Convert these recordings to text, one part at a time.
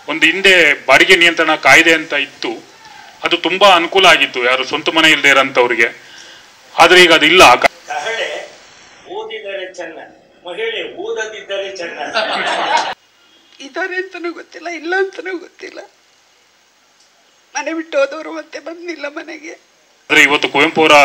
ಒಂದು ಹಿಂದೆ ಬಾಡಿಗೆ ನಿಯಂತ್ರಣ ಕಾಯ್ದೆ ಅಂತ ಇತ್ತು ಅದು ತುಂಬಾ ಅನುಕೂಲ ಆಗಿತ್ತು ಯಾರು ಸ್ವಂತ ಮನೆ ಇಲ್ಲದೆ ಇರೋಂಥವ್ರಿಗೆ ಆದ್ರೆ ಈಗ ಅದಿಲ್ಲ ಆ ಕಾ- ಕಹಳೆ ಓದಿದರೆ ಚೆನ್ನ ಮಹಿಳೆ ಓದದಿದ್ದರೆ ಚೆನ್ನ ಇದ್ದಾರೆ ಅಂತನೂ ಗೊತ್ತಿಲ್ಲ ಇಲ್ಲ ಅಂತನೂ ಗೊತ್ತಿಲ್ಲ ಮನೆ ಬಿಟ್ಟು ಹೋದವರು ಮತ್ತೆ ಬಂದಿಲ್ಲ ಮನೆಗೆ ಆದ್ರೆ ಇವತ್ತು ಕುವೆಂಪು ಅವರ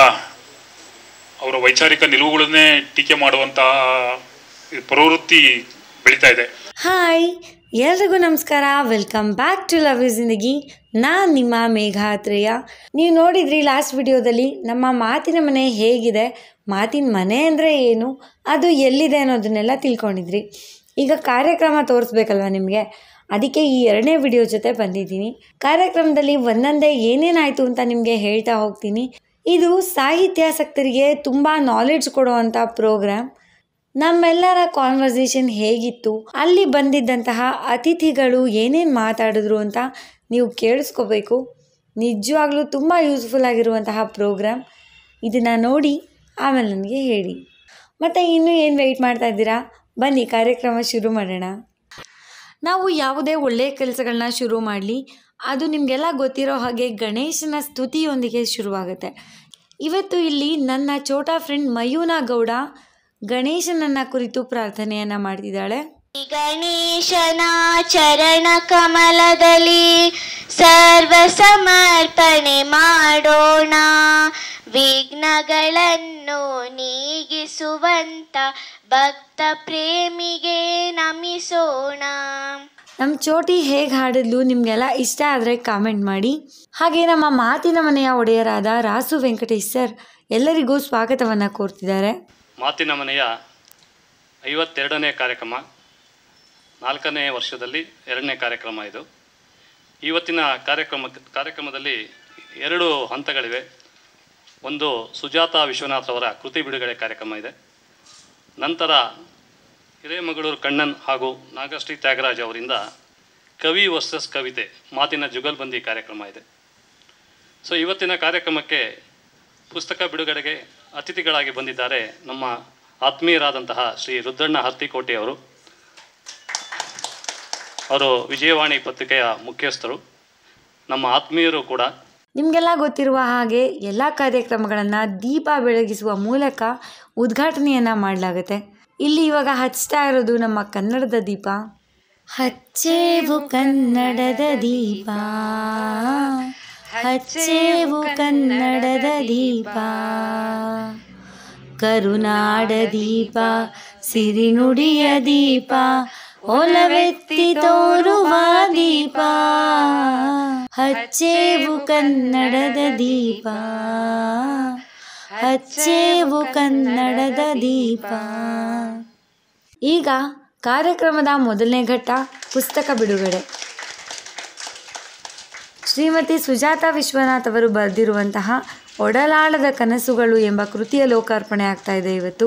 ಅವರ ವೈಚಾರಿಕ ನಿಲುವುಗಳನ್ನೇ ಟೀಕೆ ಮಾಡುವಂತಹ ಪ್ರವೃತ್ತಿ ಬೆಳೀತಾ ಇದೆ ಹಾಯ್ ಎಲ್ರಿಗೂ ನಮಸ್ಕಾರ welcome back to love you Zindagi ನಾನು ನಿಮ್ಮ ಮೇಘಾತ್ರೇಯ ನೀವು ನೋಡಿದ್ರಿ ಲಾಸ್ಟ್ ವಿಡಿಯೋದಲ್ಲಿ ನಮ್ಮ ಮಾತಿನ ಮನೆ ಹೇಗಿದೆ ಮಾತಿನ ಮನೆ ಅಂದರೆ ಏನು ಅದು ಎಲ್ಲಿದೆ ಅನ್ನೋದನ್ನೆಲ್ಲ ತಿಳ್ಕೊಂಡಿದ್ರಿ ಈಗ ಕಾರ್ಯಕ್ರಮ ತೋರಿಸ್ಬೇಕಲ್ವ ನಿಮಗೆ ಅದಕ್ಕೆ ಈ ಎರಡನೇ ವಿಡಿಯೋ ಜೊತೆ ಬಂದಿದ್ದೀನಿ ಕಾರ್ಯಕ್ರಮದಲ್ಲಿ ಒಂದೊಂದೇ ಏನೇನಾಯಿತು ಅಂತ ನಿಮಗೆ ಹೇಳ್ತಾ ಹೋಗ್ತೀನಿ ಇದು ಸಾಹಿತ್ಯಾಸಕ್ತರಿಗೆ ತುಂಬ ನಾಲೆಡ್ಜ್ ಕೊಡುವಂಥ ಪ್ರೋಗ್ರಾಮ್ ನಮ್ಮೆಲ್ಲರ ಕಾನ್ವರ್ಸೇಷನ್ ಹೇಗಿತ್ತು ಅಲ್ಲಿ ಬಂದಿದ್ದಂತಹ ಅತಿಥಿಗಳು ಏನೇನು ಮಾತಾಡಿದ್ರು ಅಂತ ನೀವು ಕೇಳಿಸ್ಕೋಬೇಕು ನಿಜವಾಗ್ಲೂ ತುಂಬ ಯೂಸ್ಫುಲ್ ಆಗಿರುವಂತಹ ಪ್ರೋಗ್ರಾಮ್ ಇದನ್ನು ನೋಡಿ ಆಮೇಲೆ ನನಗೆ ಹೇಳಿ ಮತ್ತು ಇನ್ನೂ ಏನು ವೆಯ್ಟ್ ಮಾಡ್ತಾ ಇದ್ದೀರಾ ಬನ್ನಿ ಕಾರ್ಯಕ್ರಮ ಶುರು ಮಾಡೋಣ ನಾವು ಯಾವುದೇ ಒಳ್ಳೆಯ ಕೆಲಸಗಳನ್ನ ಶುರು ಮಾಡಲಿ ಅದು ನಿಮಗೆಲ್ಲ ಗೊತ್ತಿರೋ ಹಾಗೆ ಗಣೇಶನ ಸ್ತುತಿಯೊಂದಿಗೆ ಶುರುವಾಗುತ್ತೆ ಇವತ್ತು ಇಲ್ಲಿ ನನ್ನ ಚೋಟಾ ಫ್ರೆಂಡ್ ಮಯೂನಾ ಗೌಡ ಗಣೇಶನನ್ನ ಕುರಿತು ಪ್ರಾರ್ಥನೆಯನ್ನ ಮಾಡ್ತಿದ್ದಾಳೆ ಗಣೇಶನ ಚರಣ ಕಮಲದಲ್ಲಿ ಸರ್ವ ಸಮರ್ಪಣೆ ಮಾಡೋಣ ವಿಘ್ನಗಳನ್ನು ನೀಗಿಸುವಂತ ಭಕ್ತ ಪ್ರೇಮಿಗೆ ನಮಿಸೋಣ ನಮ್ಮ ಚೋಟಿ ಹೇಗೆ ಹಾಡಿದ್ಲು ನಿಮಗೆಲ್ಲ ಇಷ್ಟ ಆದರೆ ಕಾಮೆಂಟ್ ಮಾಡಿ ಹಾಗೆ ನಮ್ಮ ಮಾತಿನ ಮನೆಯ ಒಡೆಯರಾದ ರಾಸು ವೆಂಕಟೇಶ್ ಸರ್ ಎಲ್ಲರಿಗೂ ಸ್ವಾಗತವನ್ನು ಕೋರ್ತಿದ್ದಾರೆ ಮಾತಿನ ಮನೆಯ ಐವತ್ತೆರಡನೇ ಕಾರ್ಯಕ್ರಮ ನಾಲ್ಕನೇ ವರ್ಷದಲ್ಲಿ ಎರಡನೇ ಕಾರ್ಯಕ್ರಮ ಇದು ಇವತ್ತಿನ ಕಾರ್ಯಕ್ರಮ ಕಾರ್ಯಕ್ರಮದಲ್ಲಿ ಎರಡು ಹಂತಗಳಿವೆ ಒಂದು ಸುಜಾತ ವಿಶ್ವನಾಥ್ ಅವರ ಕೃತಿ ಬಿಡುಗಡೆ ಕಾರ್ಯಕ್ರಮ ಇದೆ ನಂತರ ಹಿರೇಮಗಳೂರು ಕಣ್ಣನ್ ಹಾಗೂ ನಾಗಶ್ರೀ ತ್ಯಾಗರಾಜ್ ಅವರಿಂದ ಕವಿ ವರ್ಸಸ್ ಕವಿತೆ ಮಾತಿನ ಜುಗಲ್ಬಂದಿ ಕಾರ್ಯಕ್ರಮ ಇದೆ ಸೊ ಇವತ್ತಿನ ಕಾರ್ಯಕ್ರಮಕ್ಕೆ ಪುಸ್ತಕ ಬಿಡುಗಡೆಗೆ ಅತಿಥಿಗಳಾಗಿ ಬಂದಿದ್ದಾರೆ ನಮ್ಮ ಆತ್ಮೀಯರಾದಂತಹ ಶ್ರೀ ರುದ್ರಣ್ಣ ಹರ್ತಿಕೋಟೆ ಅವರು ಅವರು ವಿಜಯವಾಣಿ ಪತ್ರಿಕೆಯ ಮುಖ್ಯಸ್ಥರು ನಮ್ಮ ಆತ್ಮೀಯರು ಕೂಡ ನಿಮಗೆಲ್ಲ ಗೊತ್ತಿರುವ ಹಾಗೆ ಎಲ್ಲ ಕಾರ್ಯಕ್ರಮಗಳನ್ನು ದೀಪ ಬೆಳಗಿಸುವ ಮೂಲಕ ಉದ್ಘಾಟನೆಯನ್ನು ಮಾಡಲಾಗುತ್ತೆ ಇಲ್ಲಿ ಇವಾಗ ಹಚ್ತಾ ಇರೋದು ನಮ್ಮ ಕನ್ನಡದ ದೀಪ ಹಚ್ಚೇವು ಕನ್ನಡದ ದೀಪ ಹಚ್ಚೇವು ಕನ್ನಡದ ದೀಪ ಕರುನಾಡ ದೀಪ ಸಿರಿನುಡಿಯ ದೀಪ ಒಲವೆತ್ತಿ ತೋರುವ ದೀಪ ಹಚ್ಚೇವು ಕನ್ನಡದ ದೀಪ ಹಚ್ಚೇವು ಕನ್ನಡದ ದೀಪ ಈಗ ಕಾರ್ಯಕ್ರಮದ ಮೊದಲನೇ ಘಟ್ಟ ಪುಸ್ತಕ ಬಿಡುಗಡೆ ಶ್ರೀಮತಿ ಸುಜಾತ ವಿಶ್ವನಾಥ್ ಅವರು ಬರೆದಿರುವಂತಹ ಒಡಲಾಳದ ಕನಸುಗಳು ಎಂಬ ಕೃತಿಯ ಲೋಕಾರ್ಪಣೆ ಆಗ್ತಾ ಇದೆ ಇವತ್ತು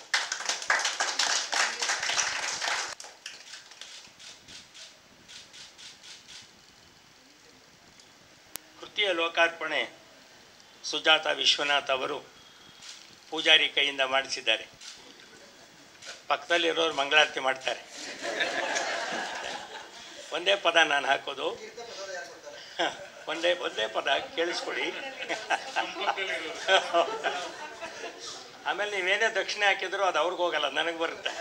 ಕೃತಿಯ ಲೋಕಾರ್ಪಣೆ ಸುಜಾತ ವಿಶ್ವನಾಥ್ ಅವರು ಪೂಜಾರಿ ಕೈಯಿಂದ ಮಾಡಿಸಿದ್ದಾರೆ ಪಕ್ಕದಲ್ಲಿರೋರು ಮಂಗಳಾರತಿ ಮಾಡ್ತಾರೆ ಒಂದೇ ಪದ ನಾನು ಹಾಕೋದು ಹ, ಒಂದೇ ಒಂದೇ ಪದ ಕೇಳಿಸ್ಕೊಡಿ ಆಮೇಲೆ ನೀವೇನೇ ದಕ್ಷಿಣೆ ಹಾಕಿದ್ರು ಅದು ಅವ್ರಿಗೆ ಹೋಗಲ್ಲ ನನಗೆ ಬರುತ್ತೆ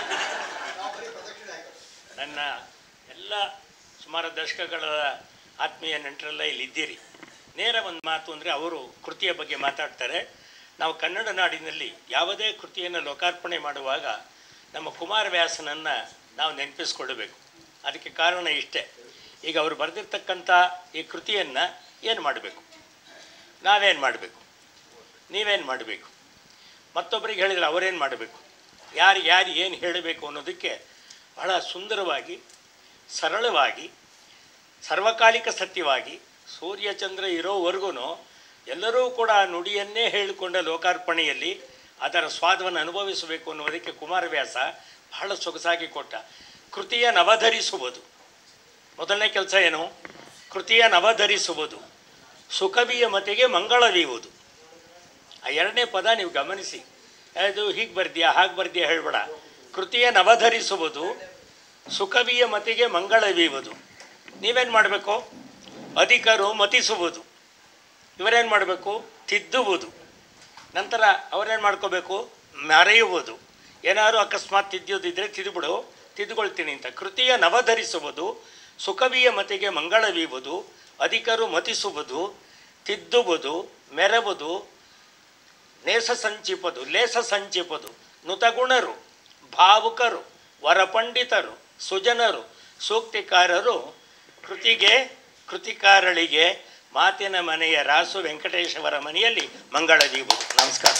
ನನ್ನ ಎಲ್ಲ ಸುಮಾರು ದಶಕಗಳ ಆತ್ಮೀಯ ನೆಂಟರೆಲ್ಲ ಇಲ್ಲಿ ಇದ್ದೀರಿ ನೇರ ಒಂದು ಮಾತು ಅಂದರೆ ಅವರು ಕೃತಿಯ ಬಗ್ಗೆ ಮಾತಾಡ್ತಾರೆ ನಾವು ಕನ್ನಡ ನಾಡಿನಲ್ಲಿ ಯಾವುದೇ ಕೃತಿಯನ್ನು ಲೋಕಾರ್ಪಣೆ ಮಾಡುವಾಗ ನಮ್ಮ ಕುಮಾರವ್ಯಾಸನನ್ನು ನಾವು ನೆನಪಿಸ್ಕೊಳ್ಬೇಕು ಅದಕ್ಕೆ ಕಾರಣ ಇಷ್ಟೇ ಈಗ ಅವರು ಬರೆದಿರ್ತಕ್ಕಂಥ ಈ ಕೃತಿಯನ್ನು ಏನು ಮಾಡಬೇಕು ನಾವೇನು ಮಾಡಬೇಕು ನೀವೇನು ಮಾಡಬೇಕು ಮತ್ತೊಬ್ಬರಿಗೆ ಹೇಳಿದರೆ ಅವರೇನು ಮಾಡಬೇಕು ಯಾರು ಯಾರು ಏನು ಹೇಳಬೇಕು ಅನ್ನೋದಕ್ಕೆ ಬಹಳ ಸುಂದರವಾಗಿ ಸರಳವಾಗಿ ಸರ್ವಕಾಲಿಕ ಸತ್ಯವಾಗಿ ಸೂರ್ಯಚಂದ್ರ ಇರೋವರೆಗೂ ಎಲ್ಲರೂ ಕೂಡ ಆ ನುಡಿಯನ್ನೇ ಹೇಳಿಕೊಂಡ ಲೋಕಾರ್ಪಣೆಯಲ್ಲಿ ಅದರ ಸ್ವಾದವನ್ನು ಅನುಭವಿಸಬೇಕು ಅನ್ನುವುದಕ್ಕೆ ಕುಮಾರವ್ಯಾಸ ಬಹಳ ಸೊಗಸಾಗಿ ಕೊಟ್ಟ ಕೃತಿಯ ನವಧರಿಸುವುದು ಮೊದಲನೇ ಕೆಲಸ ಏನು ಕೃತಿಯ ನವಧರಿಸುವುದು ಸುಕವಿಯ ಮತಿಗೆ ಮಂಗಳವೀವುದು ಆ ಎರಡನೇ ಪದ ನೀವು ಗಮನಿಸಿ ಅದು ಹೀಗೆ ಬರ್ದ್ಯಾ ಹಾಗೆ ಬರ್ದ್ಯಾ ಹೇಳಬೇಡ ಕೃತಿಯ ನವಧರಿಸುವುದು ಸುಕವಿಯ ಮತಿಗೆ ಮಂಗಳವೀವುದು ನೀವೇನು ಮಾಡಬೇಕು ಅಧಿಕರು ಮತಿಸುವುದು ಇವರೇನು ಮಾಡಬೇಕು ತಿದ್ದುವುದು ನಂತರ ಅವರೇನು ಮಾಡ್ಕೋಬೇಕು ಮರೆಯುವುದು ಏನಾದ್ರು ಅಕಸ್ಮಾತ್ ತಿದ್ದುವುದಿದ್ರೆ ತಿದ್ದುಬಿಡು ತಿದ್ದುಕೊಳ್ತೀನಿ ಅಂತ ಕೃತಿಯ ನವಧರಿಸುವುದು ಸುಕವಿಯ ಮತಿಗೆ ಮಂಗಳವೀವುದು ಅಧಿಕರು ಮತಿಸುವುದು ತಿದ್ದುವುದು ಮೆರವುದು ನೇಸ ಸಂಚಿಪದು ಲೇಸ ಸಂಚಿಪದು ನುತಗುಣರು ಭಾವುಕರು ವರಪಂಡಿತರು ಸುಜನರು ಸೂಕ್ತಿಕಾರರು ಕೃತಿಗೆ ಕೃತಿಕಾರಳಿಗೆ ಮಾತಿನ ಮನೆಯ ರಾಸು ವೆಂಕಟೇಶವರ ಮನೆಯಲ್ಲಿ ಮಂಗಳದೀವುದು ನಮಸ್ಕಾರ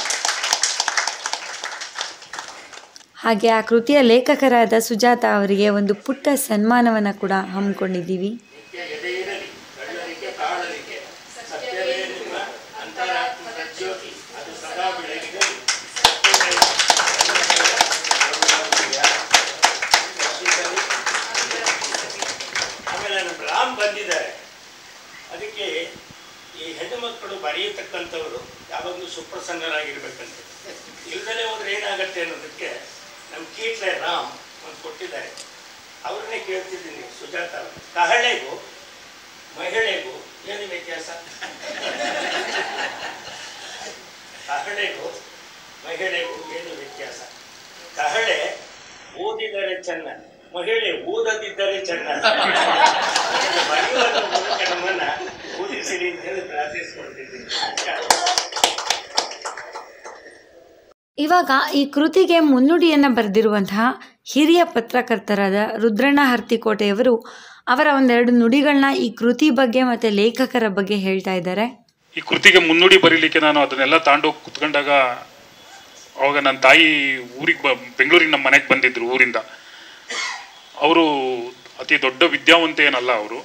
ಹಾಗೆ ಆ ಕೃತಿಯ ಲೇಖಕರಾದ ಸುಜಾತ ಅವರಿಗೆ ಒಂದು ಪುಟ್ಟ ಸನ್ಮಾನವನ್ನು ಕೂಡ ಹಮ್ಮಿಕೊಂಡಿದ್ದೀವಿ ಆಮೇಲೆ ನಮ್ಮ ರಾಮ್ ಬಂದಿದ್ದಾರೆ ಅದಕ್ಕೆ ಈ ಹೆಣ್ಣು ಮಕ್ಕಳು ಬರೆಯತಕ್ಕಂಥವರು ಯಾವಾಗಲೂ ಸುಪ್ರಸನ್ನರಾಗಿರ್ಬೇಕಂತೆ ಇಲ್ದಲೇ ಹೋದ್ರೆ ಏನಾಗತ್ತೆ ಅನ್ನೋದಕ್ಕೆ ನಮ್ಮ ಕೀಟ್ಲೆ ರಾಮ್ ಒಂದು ಕೊಟ್ಟಿದ್ದಾರೆ ಅವ್ರನ್ನೇ ಕೇಳ್ತಿದ್ದೀನಿ ಸುಜಾತ ಅವರು. ಕಹಳೆಗೂ ಮಹಿಳೆಗೂ ಏನು ವ್ಯತ್ಯಾಸ ಕಹಳೆಗೂ ಮಹಿಳೆಗೂ ಏನು ವ್ಯತ್ಯಾಸ ಕಹಳೆ ಊದಿದರೆ ಚೆನ್ನ ಮಹಿಳೆ ಊದದಿದ್ದರೆ ಚೆನ್ನ ಬರೆಯುವುದರ ಮೂಲಕ ನಮ್ಮನ್ನ ಊದಿಸಿರಿ ಅಂತ ಹೇಳಿ ಪ್ರಾರ್ಥಿಸ್ಕೊಳ್ತಿದ್ದೀನಿ ಇವಾಗ ಈ ಕೃತಿಗೆ ಮುನ್ನುಡಿಯನ್ನು ಬರೆದಿರುವಂತಹ ಹಿರಿಯ ಪತ್ರಕರ್ತರಾದ ರುದ್ರಣ್ಣ ಹರ್ತಿಕೋಟೆಯವರು ಅವರ ಒಂದೆರಡು ನುಡಿಗಳನ್ನ ಈ ಕೃತಿ ಬಗ್ಗೆ ಮತ್ತು ಲೇಖಕರ ಬಗ್ಗೆ ಹೇಳ್ತಾ ಇದ್ದಾರೆ ಈ ಕೃತಿಗೆ ಮುನ್ನುಡಿ ಬರೀಲಿಕ್ಕೆ ನಾನು ಅದನ್ನೆಲ್ಲ ತಾಂಡೋಗಿ ಕುತ್ಕೊಂಡಾಗ ಅವಾಗ ನನ್ನ ತಾಯಿ ಊರಿಗೆ ಬ ಬೆಂಗಳೂರಿಗೆ ನಮ್ಮ ಮನೆಗೆ ಬಂದಿದ್ರು ಊರಿಂದ ಅವರು ಅತಿ ದೊಡ್ಡ ವಿದ್ಯಾವಂತ ಏನಲ್ಲ ಅವರು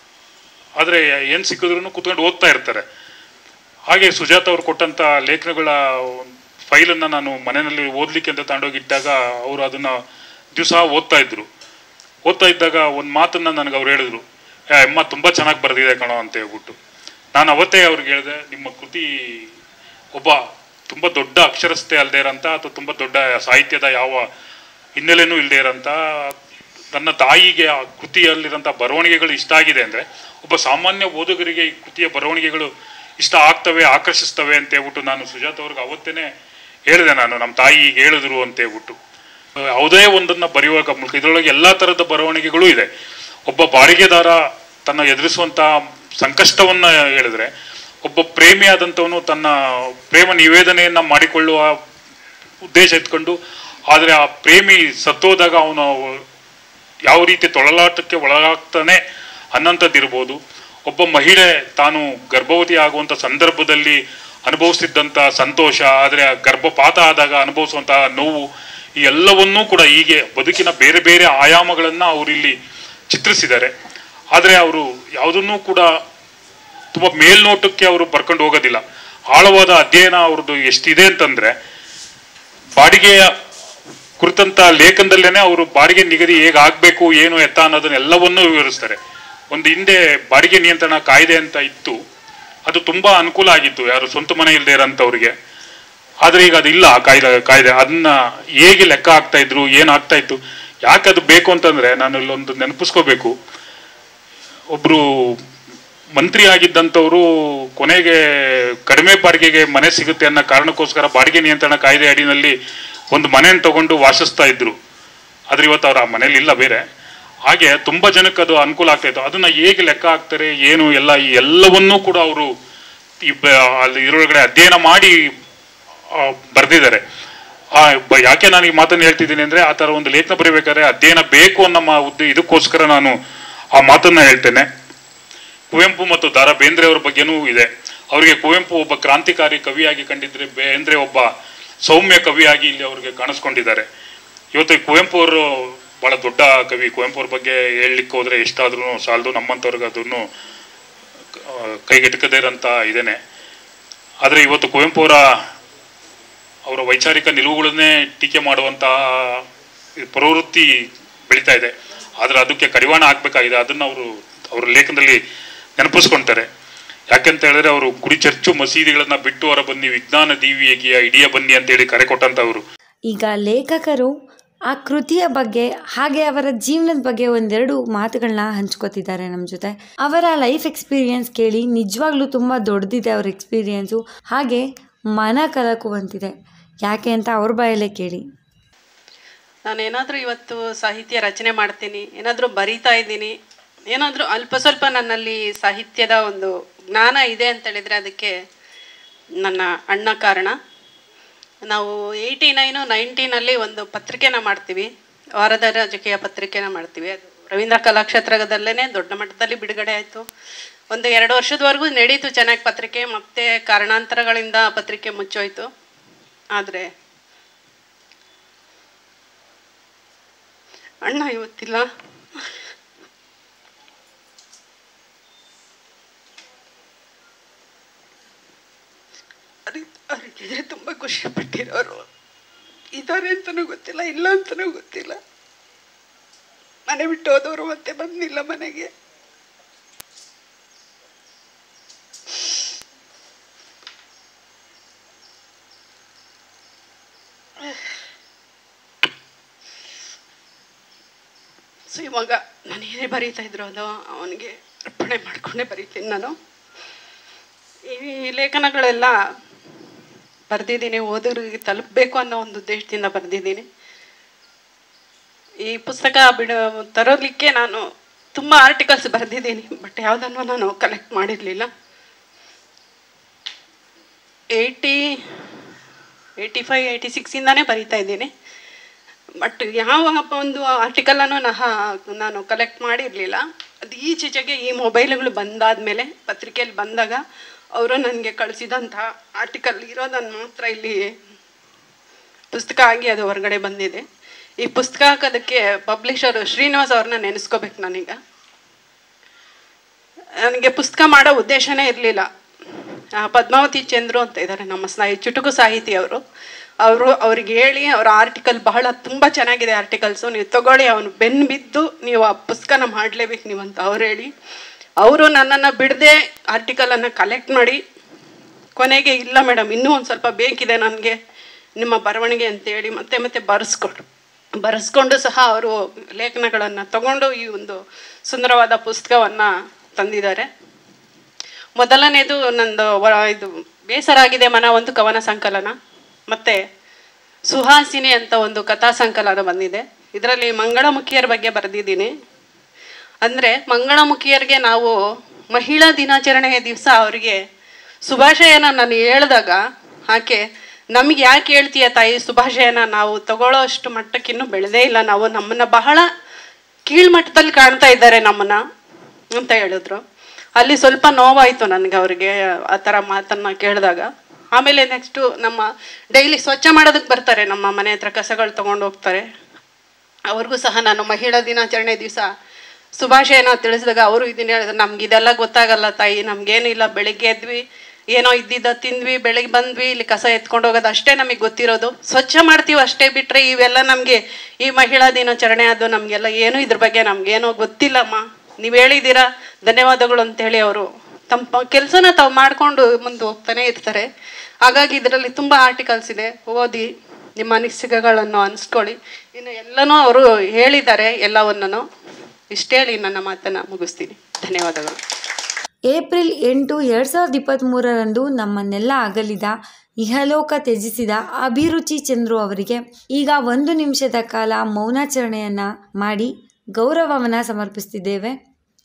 ಆದರೆ ಏನು ಸಿಕ್ಕಿದ್ರು ಕುತ್ಕೊಂಡು ಓದ್ತಾ ಇರ್ತಾರೆ ಹಾಗೆ ಸುಜಾತ ಅವ್ರು ಕೊಟ್ಟಂಥ ಲೇಖನಗಳ ಫೈಲನ್ನು ನಾನು ಮನೆಯಲ್ಲಿ ಓದಲಿಕ್ಕೆ ಅಂತ ತಗೊಂಡೋಗಿಟ್ಟಾಗ ಅವರು ಅದನ್ನು ದಿವಸ ಓದ್ತಾ ಇದ್ರು ಓದ್ತಾ ಇದ್ದಾಗ ಒಂದು ಮಾತನ್ನ ನನಗೆ ಅವ್ರು ಹೇಳಿದ್ರು "ಏ, ಅಮ್ಮ ತುಂಬ ಚೆನ್ನಾಗಿ ಬರೆದಿದೆ ಕಣೋ ಅಂತ ಹೇಳ್ಬಿಟ್ಟು ನಾನು ಅವತ್ತೇ ಅವ್ರಿಗೆ ಹೇಳಿದೆ ನಿಮ್ಮ ಕೃತಿ ಒಬ್ಬ ತುಂಬ ದೊಡ್ಡ ಅಕ್ಷರಸ್ಥೆ ಅಲ್ಲದೆ ಇರೋಂಥ ಅಥವಾ ತುಂಬ ದೊಡ್ಡ ಸಾಹಿತ್ಯದ ಯಾವ ಹಿನ್ನೆಲೆನೂ ಇಲ್ಲದೆ ಇರೋಂಥ ನನ್ನ ತಾಯಿಗೆ ಆ ಕೃತಿಯಲ್ಲಿರೋಂಥ ಬರವಣಿಗೆಗಳು ಇಷ್ಟ ಆಗಿದೆ ಅಂದರೆ ಒಬ್ಬ ಸಾಮಾನ್ಯ ಓದುಗರಿಗೆ ಈ ಕೃತಿಯ ಬರವಣಿಗೆಗಳು ಇಷ್ಟ ಆಗ್ತವೆ ಆಕರ್ಷಿಸ್ತವೆ ಅಂತ ಹೇಳ್ಬಿಟ್ಟು ನಾನು ಸುಜಾತ ಅವ್ರಿಗೆ ಅವತ್ತೇ ಹೇಳಿದೆ ನಾನು ನಮ್ಮ ತಾಯಿ ಹೀಗೆ ಹೇಳಿದ್ರು ಅಂತ ಹೇಳ್ಬಿಟ್ಟು ಯಾವುದೇ ಒಂದನ್ನು ಬರೆಯುವಾಗ ಮೂಲಕ ಇದರೊಳಗೆ ಎಲ್ಲ ಥರದ ಬರವಣಿಗೆಗಳು ಇದೆ ಒಬ್ಬ ಬಾಡಿಗೆದಾರ ತನ್ನ ಎದುರಿಸುವಂಥ ಸಂಕಷ್ಟವನ್ನು ಹೇಳಿದ್ರೆ ಒಬ್ಬ ಪ್ರೇಮಿಯಾದಂಥವನು ತನ್ನ ಪ್ರೇಮ ನಿವೇದನೆಯನ್ನ ಮಾಡಿಕೊಳ್ಳುವ ಉದ್ದೇಶ ಇಟ್ಕೊಂಡು ಆದರೆ ಆ ಪ್ರೇಮಿ ಸತ್ತೋದಾಗ ಅವನು ಯಾವ ರೀತಿ ತೊಳಲಾಟಕ್ಕೆ ಒಳಗಾಗ್ತಾನೆ ಅನ್ನೋಂಥದ್ದಿರ್ಬೋದು ಒಬ್ಬ ಮಹಿಳೆ ತಾನು ಗರ್ಭವತಿ ಆಗುವಂಥ ಸಂದರ್ಭದಲ್ಲಿ ಅನುಭವಿಸ್ತಿದ್ದಂಥ ಸಂತೋಷ ಆದರೆ ಆ ಗರ್ಭಪಾತ ಆದಾಗ ಅನುಭವಿಸುವಂತಹ ನೋವು ಈ ಎಲ್ಲವನ್ನೂ ಕೂಡ ಹೀಗೆ ಬದುಕಿನ ಬೇರೆ ಬೇರೆ ಆಯಾಮಗಳನ್ನು ಅವರಿಲ್ಲಿ ಚಿತ್ರಿಸಿದ್ದಾರೆ ಆದರೆ ಅವರು ಯಾವುದನ್ನೂ ಕೂಡ ತುಂಬ ಮೇಲ್ನೋಟಕ್ಕೆ ಅವರು ಬರ್ಕೊಂಡು ಹೋಗೋದಿಲ್ಲ ಆಳವಾದ ಅಧ್ಯಯನ ಅವ್ರದ್ದು ಎಷ್ಟಿದೆ ಅಂತಂದ್ರೆ ಬಾಡಿಗೆಯ ಕುರಿತಂತ ಲೇಖನದಲ್ಲೇನೆ ಅವರು ಬಾಡಿಗೆ ನಿಗದಿ ಹೇಗೆ ಆಗ್ಬೇಕು ಏನು ಎತ್ತ ಅನ್ನೋದನ್ನೆಲ್ಲವನ್ನೂ ವಿವರಿಸ್ತಾರೆ ಒಂದು ಹಿಂದೆ ಬಾಡಿಗೆ ನಿಯಂತ್ರಣ ಕಾಯ್ದೆ ಅಂತ ಇತ್ತು ಅದು ತುಂಬಾ ಅನುಕೂಲ ಆಗಿತ್ತು ಯಾರು ಸ್ವಂತ ಮನೆ ಇಲ್ಲದೆ ಇರೋಂಥವ್ರಿಗೆ ಆದ್ರೆ ಈಗ ಅದಿಲ್ಲ ಆ ಕಾಯ್ದೆ ಕಾಯ್ದೆ ಅದನ್ನ ಹೇಗೆ ಲೆಕ್ಕ ಆಗ್ತಾ ಇದ್ರು ಏನಾಗ್ತಾ ಇತ್ತು ಯಾಕೆ ಅದು ಬೇಕು ಅಂತಂದ್ರೆ ನಾನು ಇಲ್ಲೊಂದು ನೆನಪಿಸ್ಕೋಬೇಕು ಒಬ್ರು ಮಂತ್ರಿ ಆಗಿದ್ದಂಥವ್ರು ಕೊನೆಗೆ ಕಡಿಮೆ ಬಾಡಿಗೆಗೆ ಮನೆ ಸಿಗುತ್ತೆ ಅನ್ನೋ ಕಾರಣಕ್ಕೋಸ್ಕರ ಬಾಡಿಗೆ ನಿಯಂತ್ರಣ ಕಾಯ್ದೆ ಅಡಿನಲ್ಲಿ ಒಂದು ಮನೆಯನ್ನು ತಗೊಂಡು ವಾಸಿಸ್ತಾ ಇದ್ರು ಆದ್ರೆ ಇವತ್ತು ಅವ್ರು ಆ ಮನೇಲಿ ಇಲ್ಲ ಬೇರೆ ಹಾಗೆ ತುಂಬಾ ಜನಕ್ಕೆ ಅದು ಅನುಕೂಲ ಆಗ್ತಾ ಇತ್ತು ಅದನ್ನ ಹೇಗೆ ಲೆಕ್ಕ ಹಾಕ್ತಾರೆ ಏನು ಎಲ್ಲ ಈ ಎಲ್ಲವನ್ನೂ ಕೂಡ ಅವರು ಈ ಬ- ಅಲ್ಲಿ ಇದರೊಳಗಡೆ ಅಧ್ಯಯನ ಮಾಡಿ ಬರೆದಿದ್ದಾರೆ ಯಾಕೆ ನಾನು ಈ ಮಾತನ್ನು ಹೇಳ್ತಿದ್ದೀನಿ ಅಂದ್ರೆ ಆ ತರ ಒಂದು ಲೇಖನ ಬರೀಬೇಕಾದ್ರೆ ಅಧ್ಯಯನ ಬೇಕು ಅನ್ನೋ ಮಾ- ಉದ್ದೇ ಇದಕ್ಕೋಸ್ಕರ ನಾನು ಆ ಮಾತನ್ನ ಹೇಳ್ತೇನೆ ಕುವೆಂಪು ಮತ್ತು ದಾರ ಬೇಂದ್ರೆ ಅವರ ಬಗ್ಗೆನೂ ಇದೆ ಅವರಿಗೆ ಕುವೆಂಪು ಒಬ್ಬ ಕ್ರಾಂತಿಕಾರಿ ಕವಿಯಾಗಿ ಕಂಡಿದ್ರೆ ಬೇಂದ್ರೆ ಒಬ್ಬ ಸೌಮ್ಯ ಕವಿಯಾಗಿ ಇಲ್ಲಿ ಅವರಿಗೆ ಕಾಣಿಸ್ಕೊಂಡಿದ್ದಾರೆ ಇವತ್ತು ಈ ಕುವೆಂಪು ಅವರು ಬಹಳ ದೊಡ್ಡ ಕವಿ ಕುವೆಂಪು ಅವ್ರ ಬಗ್ಗೆ ಹೇಳಲಿಕ್ಕೆ ಹೋದ್ರೆ ಎಷ್ಟಾದ್ರೂ ಸಾಲದು ನಮ್ಮಂಥವ್ರಿಗೆ ಅದನ್ನು ಆ, ಕೈಗೆಟಕದೇ ಇರೋಂಥ ಇದೇನೆ ಆದರೆ ಇವತ್ತು ಕುವೆಂಪು ಅವರ ಅವರ ವೈಚಾರಿಕ ನಿಲುವುಗಳನ್ನೇ ಟೀಕೆ ಮಾಡುವಂತಹ ಈ ಪ್ರವೃತ್ತಿ ಬೆಳೀತಾ ಇದೆ ಆದರೆ ಅದಕ್ಕೆ ಕಡಿವಾಣ ಹಾಕ್ಬೇಕಾಗಿದೆ ಅದನ್ನು ಅವರು ಅವರ ಲೇಖನದಲ್ಲಿ ನೆನಪಿಸ್ಕೊಳ್ತಾರೆ ಯಾಕಂತ ಹೇಳಿದ್ರೆ ಅವರು ಗುಡಿ ಚರ್ಚು ಮಸೀದಿಗಳನ್ನ ಬಿಟ್ಟು ಹೊರ ಬನ್ನಿ ವಿಜ್ಞಾನ ದೀವಿಯಗಿಯ ಇಡಿಯ ಬನ್ನಿ ಅಂತೇಳಿ ಕರೆ ಕೊಟ್ಟಂತವರು ಈಗ ಲೇಖಕರು ಆ ಕೃತಿಯ ಬಗ್ಗೆ ಹಾಗೆ ಅವರ ಜೀವನದ ಬಗ್ಗೆ ಒಂದೆರಡು ಮಾತುಗಳನ್ನ ಹಂಚ್ಕೋತಿದ್ದಾರೆ ನಮ್ಮ ಜೊತೆ ಅವರ ಲೈಫ್ ಎಕ್ಸ್ಪೀರಿಯನ್ಸ್ ಕೇಳಿ ನಿಜವಾಗ್ಲೂ ತುಂಬ ದೊಡ್ಡದಿದೆ ಅವ್ರ ಎಕ್ಸ್ಪೀರಿಯನ್ಸು ಹಾಗೆ ಮನ ಕಲಕುವಂತಿದೆ ಯಾಕೆ ಅಂತ ಅವ್ರ ಬಾಯಲ್ಲೇ ಕೇಳಿ ನಾನೇನಾದರೂ ಇವತ್ತು ಸಾಹಿತ್ಯ ರಚನೆ ಮಾಡ್ತೀನಿ ಏನಾದರೂ ಬರೀತಾ ಇದ್ದೀನಿ ಏನಾದರೂ ಅಲ್ಪ ಸ್ವಲ್ಪ ನನ್ನಲ್ಲಿ ಸಾಹಿತ್ಯದ ಒಂದು ಜ್ಞಾನ ಇದೆ ಅಂತ ಹೇಳಿದರೆ ಅದಕ್ಕೆ ನನ್ನ ಅಣ್ಣ ಕಾರಣ ನಾವು ಏಯ್ಟಿ ನೈನು ನೈನ್ಟೀನಲ್ಲಿ ಒಂದು ಪತ್ರಿಕೆನ ಮಾಡ್ತೀವಿ ವಾರದ ರಾಜಕೀಯ ಪತ್ರಿಕೆನ ಮಾಡ್ತೀವಿ ಅದು ರವೀಂದ್ರ ಕಲಾಕ್ಷೇತ್ರದಲ್ಲೇ ದೊಡ್ಡ ಮಟ್ಟದಲ್ಲಿ ಬಿಡುಗಡೆ ಆಯಿತು ಒಂದು ಎರಡು ವರ್ಷದವರೆಗೂ ನಡೀತು ಚೆನ್ನಾಗಿ ಪತ್ರಿಕೆ ಮತ್ತೆ ಕಾರಣಾಂತರಗಳಿಂದ ಆ ಪತ್ರಿಕೆ ಮುಚ್ಚೋಯ್ತು ಆದರೆ ಅಣ್ಣ ಇವತ್ತಿಲ್ಲ ಅದಕ್ಕೆ ಅವ್ರಿಗಿದ್ರೆ ತುಂಬ ಖುಷಿ ಪಟ್ಟಿರೋರು ಇದ್ದಾರೆ ಅಂತಲೂ ಗೊತ್ತಿಲ್ಲ ಇಲ್ಲ ಅಂತಲೂ ಗೊತ್ತಿಲ್ಲ ಮನೆ ಬಿಟ್ಟು ಹೋದವರು ಮತ್ತೆ ಬಂದಿಲ್ಲ ಮನೆಗೆ ಸೊ ಇವಾಗ ನಾನು ಏನೇ ಬರೀತಾ ಇದ್ರು ಅದು ಅವನಿಗೆ ಅರ್ಪಣೆ ಮಾಡ್ಕೊಂಡೇ ಬರೀತೀನಿ ನಾನು ಈ ಲೇಖನಗಳೆಲ್ಲ ಬರೆದಿದ್ದೀನಿ ಓದೋರಿಗೆ ತಲುಪಬೇಕು ಅನ್ನೋ ಒಂದು ಉದ್ದೇಶದಿಂದ ಬರೆದಿದ್ದೀನಿ ಈ ಪುಸ್ತಕ ಬಿಡ ತರೋಲಿಕ್ಕೆ ನಾನು ತುಂಬ ಆರ್ಟಿಕಲ್ಸ್ ಬರೆದಿದ್ದೀನಿ ಬಟ್ ಯಾವುದನ್ನು ನಾನು ಕಲೆಕ್ಟ್ ಮಾಡಿರಲಿಲ್ಲ ಏಯ್ಟಿ ಏಯ್ಟಿ ಫೈವ್ ಏಯ್ಟಿ ಸಿಕ್ಸಿಂದಾನೇ ಬರೀತಾ ಇದ್ದೀನಿ ಬಟ್ ಯಾವ ಒಂದು ಆರ್ಟಿಕಲನ್ನು ನಹ ನಾನು ಕಲೆಕ್ಟ್ ಮಾಡಿರಲಿಲ್ಲ ಅದು ಈಚೆಚೆಗೆ ಈ ಮೊಬೈಲ್ಗಳು ಬಂದಾದಮೇಲೆ ಪತ್ರಿಕೆಯಲ್ಲಿ ಬಂದಾಗ ಅವರು ನನಗೆ ಕಳಿಸಿದಂಥ ಆರ್ಟಿಕಲ್ ಇರೋದನ್ನು ಮಾತ್ರ ಇಲ್ಲಿ ಪುಸ್ತಕ ಆಗಿ ಅದು ಹೊರಗಡೆ ಬಂದಿದೆ ಈ ಪುಸ್ತಕ ಹಾಕೋದಕ್ಕೆ ಪಬ್ಲಿಷರು ಶ್ರೀನಿವಾಸ್ ಅವ್ರನ್ನ ನೆನೆಸ್ಕೋಬೇಕು ನಾನೀಗ ನನಗೆ ಪುಸ್ತಕ ಮಾಡೋ ಉದ್ದೇಶನೇ ಇರಲಿಲ್ಲ ಪದ್ಮಾವತಿ ಚಂದ್ರು ಅಂತ ಇದ್ದಾರೆ ನಮ್ಮ ಸ್ನಾಯಿ ಚುಟುಕು ಸಾಹಿತಿ ಅವರು ಅವರು ಅವ್ರಿಗೆ ಹೇಳಿ ಅವರ ಆರ್ಟಿಕಲ್ ಬಹಳ ತುಂಬ ಚೆನ್ನಾಗಿದೆ ಆರ್ಟಿಕಲ್ಸು ನೀವು ತಗೊಳ್ಳಿ ಅವನು ಬೆನ್ನು ಬಿದ್ದು ನೀವು ಆ ಪುಸ್ತಕನ ಮಾಡಲೇಬೇಕು ನೀವು ಅಂತ ಅವ್ರು ಹೇಳಿ ಅವರು ನನ್ನನ್ನು ಬಿಡದೆ ಆರ್ಟಿಕಲನ್ನು ಕಲೆಕ್ಟ್ ಮಾಡಿ ಕೊನೆಗೆ ಇಲ್ಲ ಮೇಡಮ್ ಇನ್ನೂ ಒಂದು ಸ್ವಲ್ಪ ಬೇಕಿದೆ ನನಗೆ ನಿಮ್ಮ ಬರವಣಿಗೆ ಅಂತೇಳಿ ಮತ್ತೆ ಮತ್ತೆ ಬರೆಸ್ಕೊಟ್ರು ಬರೆಸ್ಕೊಂಡು ಸಹ ಅವರು ಲೇಖನಗಳನ್ನು ತಗೊಂಡು ಈ ಒಂದು ಸುಂದರವಾದ ಪುಸ್ತಕವನ್ನು ತಂದಿದ್ದಾರೆ ಮೊದಲನೇದು ನಂದು ವ- ಇದು ಬೇಸರ ಆಗಿದೆ ಮನ ಒಂದು ಕವನ ಸಂಕಲನ ಮತ್ತು ಸುಹಾಸಿನಿ ಅಂತ ಒಂದು ಕಥಾ ಸಂಕಲನ ಬಂದಿದೆ ಇದರಲ್ಲಿ ಮಂಗಳಮುಖಿಯರ ಬಗ್ಗೆ ಬರೆದಿದ್ದೀನಿ ಅಂದರೆ ಮಂಗಳಮುಖಿಯರಿಗೆ ನಾವು ಮಹಿಳಾ ದಿನಾಚರಣೆಯ ದಿವಸ ಅವರಿಗೆ ಶುಭಾಶಯನ ನಾನು ಹೇಳಿದಾಗ ಆಕೆ ನಮಗೆ ಯಾಕೆ ಹೇಳ್ತೀಯ ತಾಯಿ ಶುಭಾಶಯನ ನಾವು ತಗೊಳ್ಳೋ ಅಷ್ಟು ಮಟ್ಟಕ್ಕಿನ್ನೂ ಬೆಳೆದೇ ಇಲ್ಲ ನಾವು ನಮ್ಮನ್ನು ಬಹಳ ಕೀಳ್ಮಟ್ಟದಲ್ಲಿ ಕಾಣ್ತಾ ಇದ್ದಾರೆ ನಮ್ಮನ್ನು ಅಂತ ಹೇಳಿದ್ರು ಅಲ್ಲಿ ಸ್ವಲ್ಪ ನೋವಾಯಿತು ನನಗೆ ಅವರಿಗೆ ಆ ಥರ ಮಾತನ್ನು ಕೇಳಿದಾಗ ಆಮೇಲೆ ನೆಕ್ಸ್ಟು ನಮ್ಮ ಡೈಲಿ ಸ್ವಚ್ಛ ಮಾಡೋದಕ್ಕೆ ಬರ್ತಾರೆ ನಮ್ಮ ಮನೆ ಹತ್ರ ಕಸಗಳು ತೊಗೊಂಡು ಹೋಗ್ತಾರೆ ಅವ್ರಿಗೂ ಸಹ ನಾನು ಮಹಿಳಾ ದಿನಾಚರಣೆ ದಿವಸ ಶುಭಾಶಯನ ತಿಳಿಸಿದಾಗ ಅವರು ಇದನ್ನ ಹೇಳಿದ್ರು ನಮ್ಗೆ ಇದೆಲ್ಲ ಗೊತ್ತಾಗಲ್ಲ ತಾಯಿ ನಮ್ಗೇನಿಲ್ಲ ಬೆಳಿಗ್ಗೆ ಎದ್ವಿ ಏನೋ ಇದ್ದಿದ್ದ ತಿಂದ್ವಿ ಬೆಳಿಗ್ಗೆ ಬಂದ್ವಿ ಇಲ್ಲಿ ಕಸ ಎತ್ಕೊಂಡು ಹೋಗೋದು ಅಷ್ಟೇ ನಮಗೆ ಗೊತ್ತಿರೋದು ಸ್ವಚ್ಛ ಮಾಡ್ತೀವಿ ಅಷ್ಟೇ ಬಿಟ್ಟರೆ ಇವೆಲ್ಲ ನಮಗೆ ಈ ಮಹಿಳಾ ದಿನಾಚರಣೆ ಅದು ನಮಗೆಲ್ಲ ಏನೂ ಇದ್ರ ಬಗ್ಗೆ ನಮಗೇನೋ ಗೊತ್ತಿಲ್ಲಮ್ಮ ನೀವು ಹೇಳಿದ್ದೀರಾ ಧನ್ಯವಾದಗಳು ಅಂತೇಳಿ ಅವರು ತಮ್ಮ ಕೆಲಸನ ತಾವು ಮಾಡಿಕೊಂಡು ಮುಂದೆ ಹೋಗ್ತಾನೆ ಇರ್ತಾರೆ ಹಾಗಾಗಿ ಇದರಲ್ಲಿ ತುಂಬ ಆರ್ಟಿಕಲ್ಸ್ ಇದೆ ಓದಿ ನಿಮ್ಮ ಅನಿಸಿಕೆಗಳನ್ನು ಅನಿಸ್ಕೊಳ್ಳಿ ಇನ್ನು ಎಲ್ಲನೂ ಅವರು ಹೇಳಿದ್ದಾರೆ ಎಲ್ಲವನ್ನೂ ಇಷ್ಟೇಳಿ ನನ್ನ ಮಾತನ್ನು ಮುಗಿಸ್ತೀನಿ ಧನ್ಯವಾದಗಳು ಏಪ್ರಿಲ್ ಎಂಟು ಎರಡು ಸಾವಿರದ ಇಪ್ಪತ್ತ್ಮೂರರಂದು ನಮ್ಮನ್ನೆಲ್ಲ ಅಗಲಿದ ಇಹಲೋಕ ತ್ಯಜಿಸಿದ ಅಭಿರುಚಿ ಚಂದ್ರು ಅವರಿಗೆ ಈಗ ಒಂದು ನಿಮಿಷದ ಕಾಲ ಮೌನಾಚರಣೆಯನ್ನು ಮಾಡಿ ಗೌರವವನ್ನು ಸಮರ್ಪಿಸ್ತಿದ್ದೇವೆ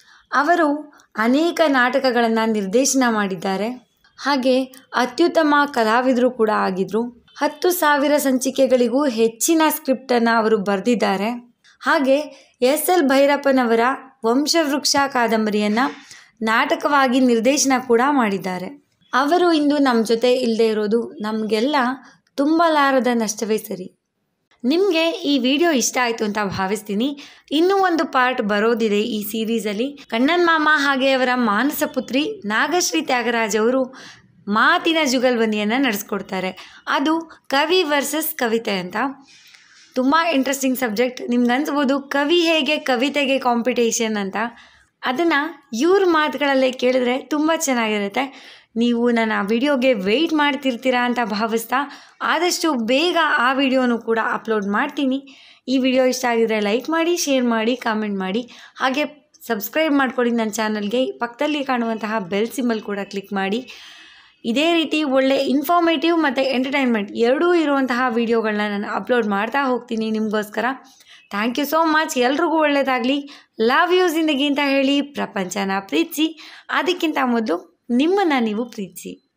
ಅವರು ಅನೇಕ ನಾಟಕಗಳನ್ನು ನಿರ್ದೇಶನ ಮಾಡಿದ್ದಾರೆ ಹಾಗೆ ಅತ್ಯುತ್ತಮ ಕಲಾವಿದರು ಕೂಡ ಆಗಿದ್ರು ಹತ್ತು ಸಾವಿರ ಸಂಚಿಕೆಗಳಿಗೂ ಹೆಚ್ಚಿನ ಸ್ಕ್ರಿಪ್ಟನ್ನು ಅವರು ಬರೆದಿದ್ದಾರೆ ಹಾಗೆ ಎಸ್ ಎಲ್ ಭೈರಪ್ಪನವರ ವಂಶವೃಕ್ಷ ಕಾದಂಬರಿಯನ್ನು ನಾಟಕವಾಗಿ ನಿರ್ದೇಶನ ಕೂಡ ಮಾಡಿದ್ದಾರೆ ಅವರು ಇಂದು ನಮ್ಮ ಜೊತೆ ಇಲ್ಲದೆ ಇರೋದು ನಮಗೆಲ್ಲ ತುಂಬಲಾರದ ನಷ್ಟವೇ ಸರಿ ನಿಮಗೆ ಈ ವಿಡಿಯೋ ಇಷ್ಟ ಆಯಿತು ಅಂತ ಭಾವಿಸ್ತೀನಿ ಇನ್ನೂ ಒಂದು ಪಾರ್ಟ್ ಬರೋದಿದೆ ಈ ಸೀರೀಸಲ್ಲಿ ಕಣ್ಣನ್ ಮಾಮ ಹಾಗೆ ಅವರ ಮಾನಸ ಪುತ್ರಿ ನಾಗಶ್ರೀ ತ್ಯಾಗರಾಜ್ ಅವರು ಮಾತಿನ ಜುಗಲ್ಬಂದಿಯನ್ನು ನಡೆಸ್ಕೊಡ್ತಾರೆ ಅದು ಕವಿ ವರ್ಸಸ್ ಕವಿತೆ ಅಂತ ತುಂಬ ಇಂಟ್ರೆಸ್ಟಿಂಗ್ ಸಬ್ಜೆಕ್ಟ್ ನಿಮ್ಗೆ ಅನ್ಸ್ಬೋದು ಕವಿ ಹೇಗೆ ಕವಿತೆಗೆ ಕಾಂಪಿಟೇಷನ್ ಅಂತ ಅದನ್ನು ಇವ್ರ ಮಾತುಗಳಲ್ಲೇ ಕೇಳಿದ್ರೆ ತುಂಬ ಚೆನ್ನಾಗಿರುತ್ತೆ ನೀವು ನನ್ನ ವಿಡಿಯೋಗೆ ವೆಯ್ಟ್ ಮಾಡ್ತಿರ್ತೀರಾ ಅಂತ ಭಾವಿಸ್ತಾ ಆದಷ್ಟು ಬೇಗ ಆ ವಿಡಿಯೋನು ಕೂಡ ಅಪ್ಲೋಡ್ ಮಾಡ್ತೀನಿ ಈ ವಿಡಿಯೋ ಇಷ್ಟ ಆಗಿದ್ರೆ ಲೈಕ್ ಮಾಡಿ ಶೇರ್ ಮಾಡಿ ಕಾಮೆಂಟ್ ಮಾಡಿ ಹಾಗೆ ಸಬ್ಸ್ಕ್ರೈಬ್ ಮಾಡ್ಕೊಳ್ಳಿ ನನ್ನ ಚಾನಲ್ಗೆ ಪಕ್ಕದಲ್ಲಿ ಕಾಣುವಂತಹ ಬೆಲ್ ಸಿಂಬಲ್ ಕೂಡ ಕ್ಲಿಕ್ ಮಾಡಿ ಇದೇ ರೀತಿ ಒಳ್ಳೆ ಇನ್ಫಾರ್ಮೇಟಿವ್ ಮತ್ತು ಎಂಟರ್ಟೈನ್ಮೆಂಟ್ ಎರಡೂ ಇರುವಂತಹ ವೀಡಿಯೋಗಳನ್ನ ನಾನು ಅಪ್ಲೋಡ್ ಮಾಡ್ತಾ ಹೋಗ್ತೀನಿ ನಿಮಗೋಸ್ಕರ ಥ್ಯಾಂಕ್ ಯು ಸೋ ಮಚ್ ಎಲ್ರಿಗೂ ಒಳ್ಳೆಯದಾಗಲಿ ಲವ್ ಯು ಜಿಂದಗಿ ಅಂತ ಹೇಳಿ ಪ್ರಪಂಚನ ಪ್ರೀತಿಸಿ ಅದಕ್ಕಿಂತ ಮೊದಲು ನಿಮ್ಮನ್ನು ನೀವು ಪ್ರೀತಿಸಿ